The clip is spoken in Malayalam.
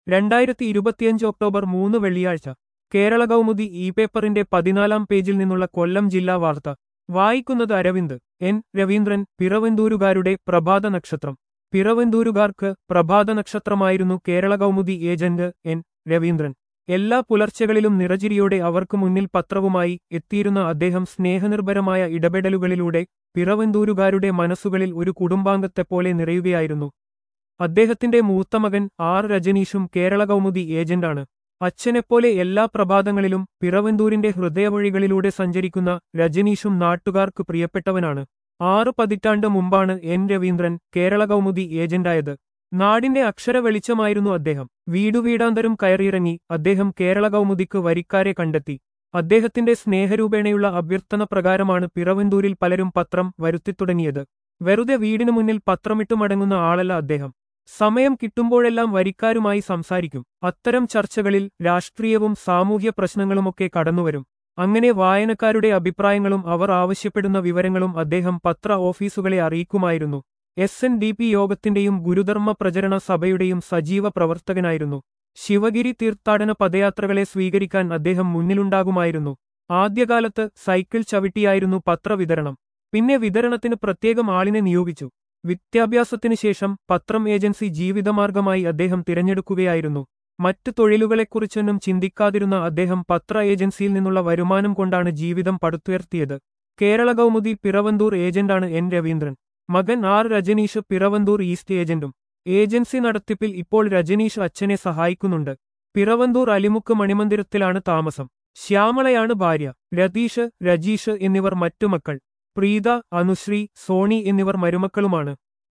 രണ്ടായിരത്തി ഇരുപത്തിയഞ്ച് ഒക്ടോബർ മൂന്ന് വെള്ളിയാഴ്ച കേരള കൗമുദി ഇ പേപ്പറിന്റെ പതിനാലാം പേജിൽ നിന്നുള്ള കൊല്ലം ജില്ലാ വാർത്ത വായിക്കുന്നത് അരവിന്ദ് എൻ രവീന്ദ്രൻ പിറവന്തൂരുകാരുടെ പ്രഭാത നക്ഷത്രം പിറവന്തൂരുകാർക്ക് പ്രഭാത നക്ഷത്രമായിരുന്നു കേരള കൗമുദി ഏജന്റ് എൻ രവീന്ദ്രൻ എല്ലാ പുലർച്ചകളിലും നിറചിരിയോടെ അവർക്ക് മുന്നിൽ പത്രവുമായി എത്തിയിരുന്ന അദ്ദേഹം സ്നേഹനിർഭരമായ ഇടപെടലുകളിലൂടെ പിറവന്തൂരുകാരുടെ മനസ്സുകളിൽ ഒരു കുടുംബാംഗത്തെപ്പോലെ നിറയുകയായിരുന്നു അദ്ദേഹത്തിന്റെ മൂത്തമകൻ ആർ രജനീഷും കേരള കൗമുദി ഏജന്റാണ് അച്ഛനെപ്പോലെ എല്ലാ പ്രഭാതങ്ങളിലും പിറവന്തൂരിന്റെ ഹൃദയവഴികളിലൂടെ സഞ്ചരിക്കുന്ന രജനീഷും നാട്ടുകാർക്ക് പ്രിയപ്പെട്ടവനാണ് ആറ് പതിറ്റാണ്ട് മുമ്പാണ് എൻ രവീന്ദ്രൻ കേരള കൗമുദി ഏജന്റായത് നാടിന്റെ അക്ഷര വെളിച്ചമായിരുന്നു അദ്ദേഹം വീടുവീടാന്തരം കയറിയിറങ്ങി അദ്ദേഹം കേരള കൗമുദിക്ക് വരിക്കാരെ കണ്ടെത്തി അദ്ദേഹത്തിന്റെ സ്നേഹരൂപേണയുള്ള അഭ്യർത്ഥന പ്രകാരമാണ് പിറവന്തൂരിൽ പലരും പത്രം വരുത്തിത്തുടങ്ങിയത് വെറുതെ വീടിനു മുന്നിൽ പത്രമിട്ടു മടങ്ങുന്ന ആളല്ല അദ്ദേഹം സമയം കിട്ടുമ്പോഴെല്ലാം വരിക്കാരുമായി സംസാരിക്കും അത്തരം ചർച്ചകളിൽ രാഷ്ട്രീയവും സാമൂഹ്യ പ്രശ്നങ്ങളുമൊക്കെ കടന്നുവരും അങ്ങനെ വായനക്കാരുടെ അഭിപ്രായങ്ങളും അവർ ആവശ്യപ്പെടുന്ന വിവരങ്ങളും അദ്ദേഹം പത്ര ഓഫീസുകളെ അറിയിക്കുമായിരുന്നു എസ് എൻ ഡി പി യോഗത്തിന്റെയും ഗുരുധർമ്മ പ്രചരണ സഭയുടെയും സജീവ പ്രവർത്തകനായിരുന്നു ശിവഗിരി തീർത്ഥാടന പദയാത്രകളെ സ്വീകരിക്കാൻ അദ്ദേഹം മുന്നിലുണ്ടാകുമായിരുന്നു ആദ്യകാലത്ത് സൈക്കിൾ ചവിട്ടിയായിരുന്നു പത്രവിതരണം പിന്നെ വിതരണത്തിന് പ്രത്യേകം ആളിനെ നിയോഗിച്ചു വിദ്യാഭ്യാസത്തിനു ശേഷം പത്രം ഏജൻസി ജീവിതമാർഗമായി അദ്ദേഹം തിരഞ്ഞെടുക്കുകയായിരുന്നു മറ്റു തൊഴിലുകളെക്കുറിച്ചൊന്നും ചിന്തിക്കാതിരുന്ന അദ്ദേഹം പത്ര ഏജൻസിയിൽ നിന്നുള്ള വരുമാനം കൊണ്ടാണ് ജീവിതം പടുത്തുയർത്തിയത് കേരള കൗമുദി പിറവന്തൂർ ഏജന്റാണ് എൻ രവീന്ദ്രൻ മകൻ ആർ രജനീഷ് പിറവന്തൂർ ഈസ്റ്റ് ഏജന്റും ഏജൻസി നടത്തിപ്പിൽ ഇപ്പോൾ രജനീഷ് അച്ഛനെ സഹായിക്കുന്നുണ്ട് പിറവന്തൂർ അലിമുക്ക് മണിമന്ദിരത്തിലാണ് താമസം ശ്യാമളയാണ് ഭാര്യ രതീഷ് രജീഷ് എന്നിവർ മറ്റു മക്കൾ പ്രീത അനുശ്രീ സോണി എന്നിവർ മരുമക്കളുമാണ്